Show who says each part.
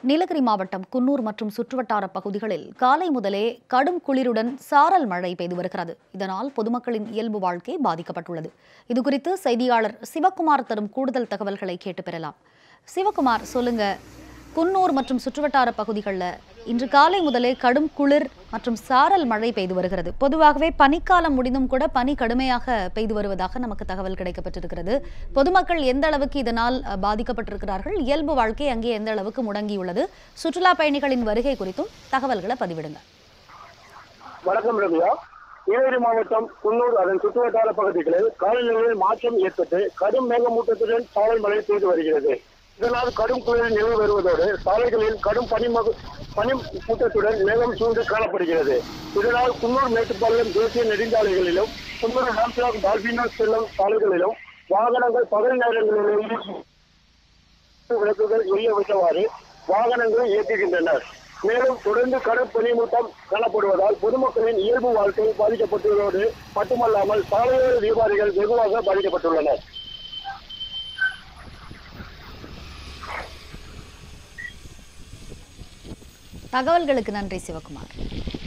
Speaker 1: நீலகிரி மாவட்டம் குன்னூர் மற்றும் சுற்றுவட்டார பகுதிகளில் காலை முதலே கடும் குளிருடன் சாரல் மழை பெய்து வருகிறது இதனால் பொதுமக்களின் இயல்பு வாழ்க்கை பாதிக்கப்பட்டுள்ளது இதுகுறித்து செய்தியாளர் சிவக்குமார் தரும் கூடுதல் தகவல்களை கேட்டு பெறலாம் சிவக்குமார் சொல்லுங்க குன்னூர் மற்றும் சுற்றுவட்டார பகுதிகளில் இன்று காலை முதலே கடும் குளிர் மற்றும் சாரல் மழை பெய்து வருகிறது பொதுவாகவே பனிக்காலம் முடிந்தும் கூட பனி கடுமையாக பெய்து வருவதாக நமக்கு தகவல் கிடைக்கப்பட்டிருக்கிறது பொதுமக்கள் எந்த அளவுக்கு இதனால் அஹ், பாதிக்கப்பட்டிருக்கிறார்கள் இயல்பு வாழ்க்கை அங்கே எந்த அளவுக்கு முடங்கியுள்ளது சுற்றுலா பயணிகளின் வருகை குறித்தும் தகவல்களை பதிவிடுங்க
Speaker 2: வணக்கம் ரவியா நீலகிரி மாவட்டம் குன்னூர் அதன் சுற்றுவட்டார பகுதிகளில் காலநிலையில் மாற்றம் ஏற்பட்டு கடும் மேகமூட்டத்துடன் சாலை மழை பெய்து வருகிறது இதனால் கடும் குளிர் நிலை வருவதோடு சாலைகளில் கடும் பனிமகு பனி மூட்டத்துடன் மேகம் சூழ்ந்து காணப்படுகிறது இதனால் குன்னூர் மேட்டுப்பாளையம் தேசிய நெடுஞ்சாலைகளிலும் குன்னூர் ராம்சாக் டால்பினோ செல்லும் சாலைகளிலும் வாகனங்கள் பகல் நேரங்களிலும் விளக்குகள் எரிய வைத்தவாறு வாகனங்களை இயக்குகின்றனர் மேலும் தொடர்ந்து கடும் பனிமூட்டம் காணப்படுவதால் பொதுமக்களின் இயல்பு வாழ்க்கை பாதிக்கப்பட்டுள்ளதோடு மட்டுமல்லாமல் சாலையோர வியாபாரிகள் வெகுவாக பாதிக்கப்பட்டுள்ளனர்
Speaker 1: தகவல்களுக்கு நன்றி சிவக்குமார்